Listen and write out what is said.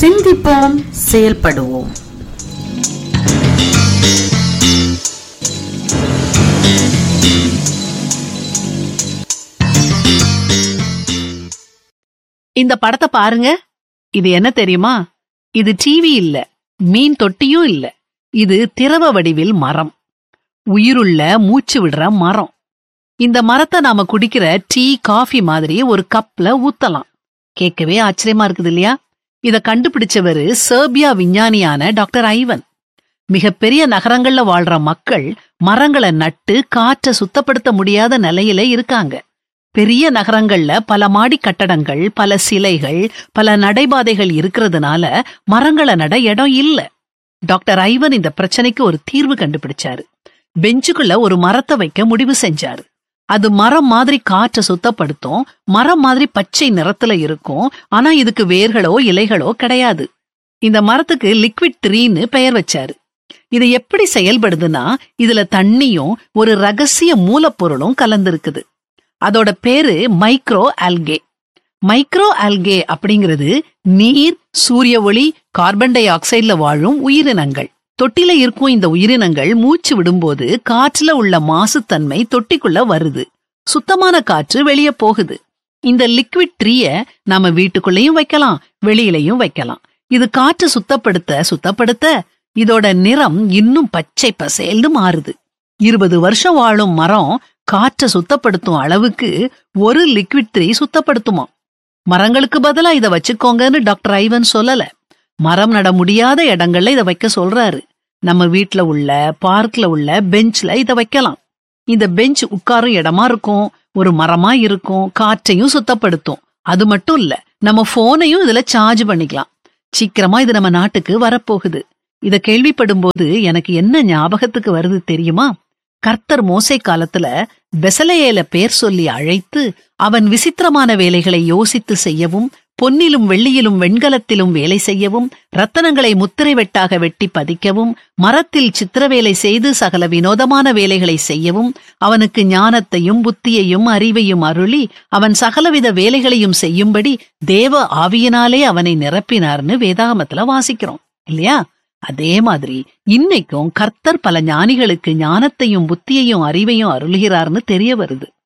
சிந்திப்போம் செயல்படுவோம் இந்த படத்தை பாருங்க இது என்ன தெரியுமா இது டிவி இல்ல மீன் தொட்டியும் இல்ல இது திரவ வடிவில் மரம் உயிருள்ள மூச்சு விடுற மரம் இந்த மரத்தை நாம குடிக்கிற டீ காஃபி மாதிரி ஒரு கப்ல ஊத்தலாம் கேட்கவே ஆச்சரியமா இருக்குது இல்லையா இத கண்டுபிடிச்சவரு செர்பியா விஞ்ஞானியான டாக்டர் ஐவன் மிகப்பெரிய நகரங்கள்ல வாழ்ற மக்கள் மரங்களை நட்டு காற்றை சுத்தப்படுத்த முடியாத நிலையில இருக்காங்க பெரிய நகரங்கள்ல பல மாடி கட்டடங்கள் பல சிலைகள் பல நடைபாதைகள் இருக்கிறதுனால மரங்களை நட இடம் இல்ல டாக்டர் ஐவன் இந்த பிரச்சனைக்கு ஒரு தீர்வு கண்டுபிடிச்சாரு பெஞ்சுக்குள்ள ஒரு மரத்தை வைக்க முடிவு செஞ்சாரு அது மரம் மாதிரி காற்றை சுத்தப்படுத்தும் மரம் மாதிரி பச்சை நிறத்துல இருக்கும் ஆனா இதுக்கு வேர்களோ இலைகளோ கிடையாது இந்த மரத்துக்கு லிக்விட் த்ரீன்னு பெயர் வச்சாரு இது எப்படி செயல்படுதுன்னா இதுல தண்ணியும் ஒரு ரகசிய மூலப்பொருளும் கலந்திருக்குது அதோட பேரு மைக்ரோ ஆல்கே மைக்ரோ ஆல்கே அப்படிங்கிறது நீர் சூரிய ஒளி கார்பன் டை ஆக்சைடுல வாழும் உயிரினங்கள் தொட்டில இருக்கும் இந்த உயிரினங்கள் மூச்சு விடும்போது காற்றுல உள்ள மாசுத்தன்மை தொட்டிக்குள்ள வருது சுத்தமான காற்று வெளியே போகுது இந்த லிக்விட் ட்ரீய நாம வீட்டுக்குள்ளேயும் வைக்கலாம் வெளியிலயும் வைக்கலாம் இது காற்று சுத்தப்படுத்த சுத்தப்படுத்த இதோட நிறம் இன்னும் பச்சை பசேல்னு மாறுது இருபது வருஷம் வாழும் மரம் காற்றை சுத்தப்படுத்தும் அளவுக்கு ஒரு லிக்விட் த்ரீ சுத்தப்படுத்துமா மரங்களுக்கு பதிலா இத வச்சுக்கோங்கன்னு டாக்டர் ஐவன் சொல்லல மரம் நட முடியாத இடங்கள்ல இத வைக்க சொல்றாரு நம்ம வீட்ல உள்ள பார்க்ல உள்ள பெஞ்ச்ல இத வைக்கலாம் இந்த பெஞ்ச் உட்காரும் இடமா இருக்கும் ஒரு மரமா இருக்கும் காற்றையும் சுத்தப்படுத்தும் அது மட்டும் இல்ல நம்ம போனையும் இதுல சார்ஜ் பண்ணிக்கலாம் சீக்கிரமா இது நம்ம நாட்டுக்கு வரப்போகுது இத கேள்விப்படும் போது எனக்கு என்ன ஞாபகத்துக்கு வருது தெரியுமா கர்த்தர் மோசை காலத்துல பெசலையேல பேர் சொல்லி அழைத்து அவன் விசித்திரமான வேலைகளை யோசித்து செய்யவும் பொன்னிலும் வெள்ளியிலும் வெண்கலத்திலும் வேலை செய்யவும் ரத்தனங்களை முத்திரை வெட்டாக வெட்டி பதிக்கவும் மரத்தில் சித்திரவேலை செய்து சகல வினோதமான வேலைகளை செய்யவும் அவனுக்கு ஞானத்தையும் புத்தியையும் அறிவையும் அருளி அவன் சகலவித வேலைகளையும் செய்யும்படி தேவ ஆவியினாலே அவனை நிரப்பினார்னு வேதாகமத்துல வாசிக்கிறோம் இல்லையா அதே மாதிரி இன்னைக்கும் கர்த்தர் பல ஞானிகளுக்கு ஞானத்தையும் புத்தியையும் அறிவையும் அருளுகிறார்னு தெரிய வருது